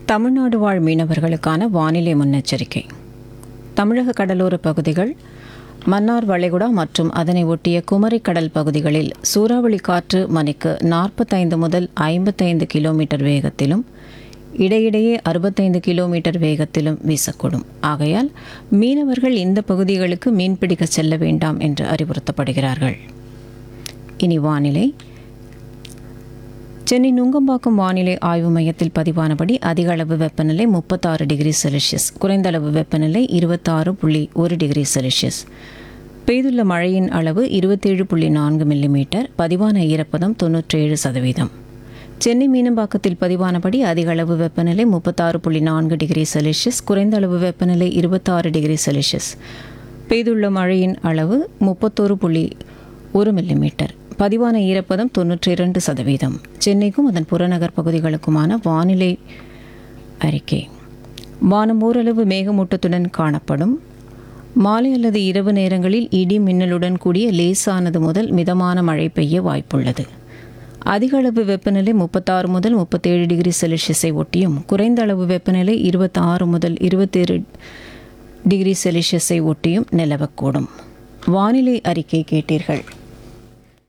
தமிழ்நாடு வாழ் மீனவர்களுக்கான வானிலை முன்னெச்சரிக்கை தமிழக கடலோர பகுதிகள் மன்னார் வளைகுடா மற்றும் அதனை ஒட்டிய குமரி கடல் பகுதிகளில் சூறாவளி காற்று மணிக்கு நாற்பத்தைந்து முதல் ஐம்பத்தைந்து கிலோமீட்டர் வேகத்திலும் இடையிடையே அறுபத்தைந்து கிலோமீட்டர் வேகத்திலும் வீசக்கூடும் ஆகையால் மீனவர்கள் இந்த பகுதிகளுக்கு மீன்பிடிக்க செல்ல வேண்டாம் என்று அறிவுறுத்தப்படுகிறார்கள் இனி வானிலை சென்னை நுங்கம்பாக்கம் வானிலை ஆய்வு மையத்தில் பதிவானபடி அதிக அளவு வெப்பநிலை முப்பத்தாறு டிகிரி செல்சியஸ் குறைந்த அளவு வெப்பநிலை இருபத்தாறு புள்ளி ஒரு டிகிரி செல்சியஸ் பெய்துள்ள மழையின் அளவு இருபத்தேழு புள்ளி நான்கு மில்லிமீட்டர் பதிவான ஈரப்பதம் தொன்னூற்றேழு சதவீதம் சென்னை மீனம்பாக்கத்தில் பதிவானபடி அதிக அளவு வெப்பநிலை முப்பத்தாறு புள்ளி நான்கு டிகிரி செல்சியஸ் குறைந்த அளவு வெப்பநிலை இருபத்தாறு டிகிரி செல்சியஸ் பெய்துள்ள மழையின் அளவு முப்பத்தோரு புள்ளி ஒரு மில்லிமீட்டர் பதிவான ஈரப்பதம் தொன்னூற்றி இரண்டு சதவீதம் சென்னைக்கும் அதன் புறநகர் பகுதிகளுக்குமான வானிலை அறிக்கை வானம் ஓரளவு மேகமூட்டத்துடன் காணப்படும் மாலை அல்லது இரவு நேரங்களில் இடி மின்னலுடன் கூடிய லேசானது முதல் மிதமான மழை பெய்ய வாய்ப்புள்ளது அதிக அளவு வெப்பநிலை முப்பத்தாறு முதல் முப்பத்தேழு டிகிரி செல்சியஸை ஒட்டியும் குறைந்த அளவு வெப்பநிலை இருபத்தாறு முதல் இருபத்தேழு டிகிரி செல்சியஸை ஒட்டியும் நிலவக்கூடும் வானிலை அறிக்கை கேட்டீர்கள்